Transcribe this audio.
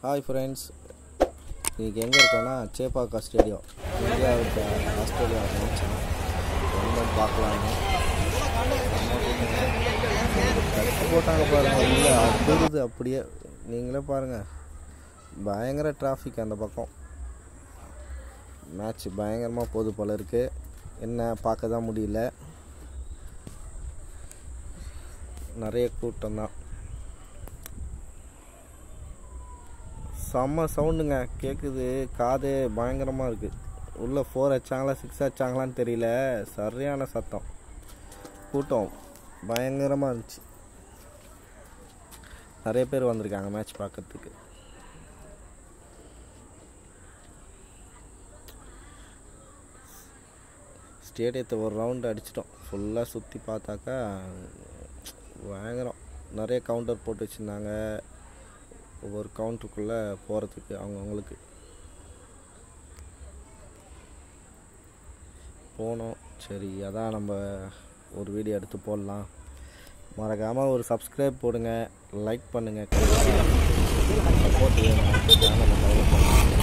hi friends இன்றைக்கி எங்கே இருக்கோன்னா சேப்பாக்கா ஸ்டேடியம் இந்தியாவுக்கு ஆஸ்திரேலியா மேட்ச் ஒன்றும் பார்க்கலான்னு கட்டு போட்டாங்க பாருங்கள் இல்லை அதிருது அப்படியே நீங்களே பாருங்கள் பயங்கர டிராஃபிக் அந்த பக்கம் மேட்ச் பயங்கரமாக போகுது போல இருக்குது என்ன பார்க்க தான் முடியல நிறைய கூட்டம் தான் செம்ம சவுண்டுங்க கேட்குது காது பயங்கரமாக இருக்குது உள்ளே ஃபோர் அடிச்சாங்களா சிக்ஸ் அடிச்சாங்களான்னு தெரியல சரியான சத்தம் கூட்டம் பயங்கரமாக இருந்துச்சு நிறைய பேர் வந்திருக்காங்க மேட்ச் பார்க்கறதுக்கு ஸ்டேடியத்தை ஒரு ரவுண்டு அடிச்சிட்டோம் ஃபுல்லாக சுற்றி பார்த்தாக்கா பயங்கரம் நிறைய கவுண்டர் போட்டு வச்சுருந்தாங்க ஒவ்வொரு கவுண்டருக்குள்ளே போகிறதுக்கு அவங்கவுங்களுக்கு போனோம் சரி அதான் நம்ம ஒரு வீடியோ எடுத்து போடலாம் மறக்காமல் ஒரு சப்ஸ்கிரைப் போடுங்க லைக் பண்ணுங்கள் சப்போர்ட் வேணும் சேனலை டெவலப் பண்ணுங்க